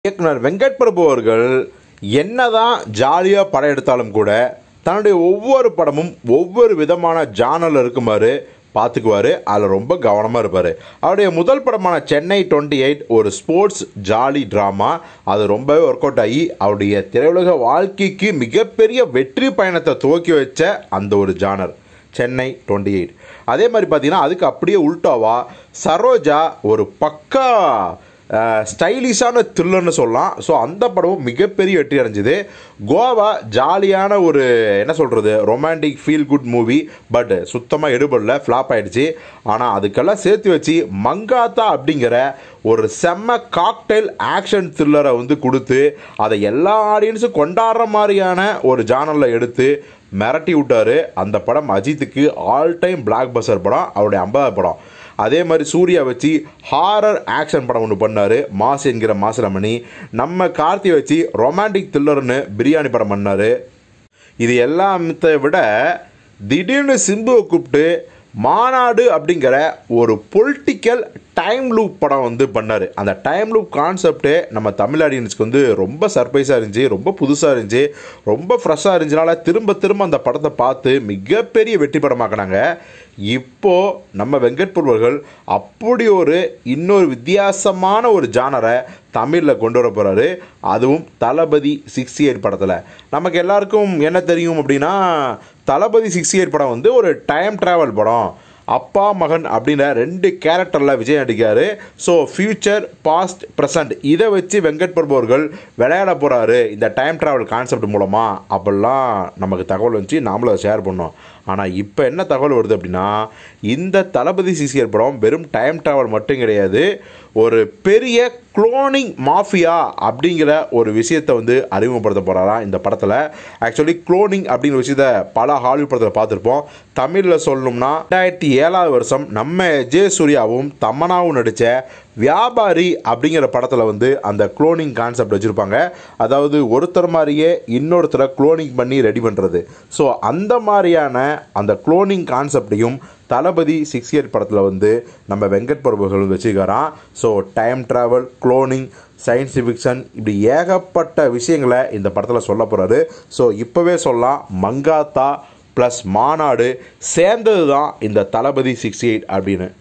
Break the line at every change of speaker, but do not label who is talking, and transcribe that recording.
இயக்குனர் வெங்கட் பிரபு அவர்கள் என்னதான் ஜாலியாக படம் எடுத்தாலும் கூட தன்னுடைய ஒவ்வொரு படமும் ஒவ்வொரு விதமான ஜானரில் இருக்குமாறு பார்த்துக்குவார் அதில் ரொம்ப கவனமாக இருப்பார் அவருடைய முதல் படமான சென்னை டுவெண்ட்டி எயிட் ஒரு ஸ்போர்ட்ஸ் ஜாலி ட்ராமா அது ரொம்பவே ஒர்க் அவுட் ஆகி அவருடைய திரையுலக வாழ்க்கைக்கு மிகப்பெரிய வெற்றி பயணத்தை துவக்கி வச்ச அந்த ஒரு ஜானர் சென்னை டுவெண்ட்டி எயிட் அதே மாதிரி பார்த்தீங்கன்னா அதுக்கு அப்படியே உல்டாவா சரோஜா ஒரு பக்கா ஸ்டைலிஷான த்ரில்லர்னு சொல்லலாம் ஸோ அந்த படமும் மிகப்பெரிய வெற்றி அடைஞ்சுது கோவா ஜாலியான ஒரு என்ன சொல்கிறது romantic feel good movie but சுத்தமாக எடுபடல ஃப்ளாப் ஆயிடுச்சு ஆனால் அதுக்கெல்லாம் சேர்த்து வச்சு மங்காத்தா அப்படிங்கிற ஒரு செம்ம காக்டைல் ஆக்ஷன் த்ரில்லரை வந்து கொடுத்து அதை எல்லா ஆடியன்ஸும் கொண்டாடுற மாதிரியான ஒரு ஜானலில் எடுத்து மிரட்டி விட்டாரு அந்த படம் அஜித்துக்கு ஆல் டைம் பிளாக் பஸ்டர் படம் அவருடைய ஐம்பதாவது படம் அதே மாதிரி சூர்யா வச்சு ஹாரர் ஆக்ஷன் படம் ஒன்று பண்ணார் மாஸ் என்கிற மாசிரமணி நம்ம கார்த்தி வச்சு ரொமான்டிக் த்ரில்லர்னு பிரியாணி படம் பண்ணார் இது எல்லாத்தை விட திடீர்னு சிம்புவை கூப்பிட்டு மாநாடு அப்படிங்கிற ஒரு பொலிட்டிக்கல் டைம் லூப் படம் வந்து பண்ணார் அந்த டைம் லூப் கான்செப்டே நம்ம தமிழ் ஆடியன்ஸ்க்கு வந்து ரொம்ப சர்ப்ரைஸாக இருந்துச்சு ரொம்ப புதுசாக இருந்துச்சு ரொம்ப ஃப்ரெஷ்ஷாக இருந்துச்சுனால திரும்ப திரும்ப அந்த படத்தை பார்த்து மிகப்பெரிய வெற்றி படமாக்கினாங்க இப்போது நம்ம வெங்கட் பிரபுவர்கள் அப்படி ஒரு இன்னொரு வித்தியாசமான ஒரு ஜானரை தமிழில் கொண்டு வர போகிறாரு அதுவும் தளபதி சிக்ஸ்டி எயிட் படத்தில் நமக்கு எல்லாருக்கும் என்ன தெரியும் அப்படின்னா தளபதி சிக்ஸ்டி எயிட் படம் வந்து ஒரு டைம் ட்ராவல் படம் அப்பா மகன் அப்படின்ற ரெண்டு கேரக்டரில் விஜய் நடிக்காரு ஸோ ஃபியூச்சர் பாஸ்ட் ப்ரெசன்ட் இதை வச்சு வெங்கட் பிரபு அவர்கள் விளையாட போகிறாரு இந்த டைம் ட்ராவல் கான்செப்ட் மூலமாக அப்படிலாம் நமக்கு தகவல் வந்துச்சு நாமளும் அதை ஷேர் பண்ணோம் ஆனால் இப்போ என்ன தகவல் வருது அப்படின்னா இந்த தளபதி சிசிஆர் படம் வெறும் டைம் ட்ராவல் மட்டும் கிடையாது ஒரு பெரிய குளோனிங் மாஃபியா அப்படிங்கிற ஒரு விஷயத்தை வந்து அறிமுகப்படுத்த போகிறாராம் இந்த படத்தில் ஆக்சுவலி குளோனிங் அப்படிங்கிற விஷயத்த பல ஹாலிவுட் படத்தில் பார்த்துருப்போம் தமிழில் சொல்லணும்னா ரெண்டாயிரத்தி ஏழாவது வருஷம் நம்ம ஜே சூர்யாவும் தமனாவும் நடித்த வியாபாரி அப்படிங்கிற படத்தில் வந்து அந்த குளோனிங் கான்செப்ட் வச்சுருப்பாங்க அதாவது ஒருத்தர் மாதிரியே இன்னொருத்தரை குளோனிங் பண்ணி ரெடி பண்ணுறது ஸோ அந்த மாதிரியான அந்த குளோனிங் கான்செப்டையும் தளபதி சிக்ஸ் இயர் படத்தில் வந்து நம்ம வெங்கட் பிரபுகள் வச்சுக்கிறான் so time travel cloning science fiction இப்படி ஏகப்பட்ட விஷயங்களை இந்த படத்தில் சொல்ல போகிறாரு ஸோ இப்போவே சொல்லலாம் மங்காத்தா ப்ளஸ் மாநாடு சேர்ந்தது தான் இந்த தளபதி சிக்ஸ்டி எயிட் அப்படின்னு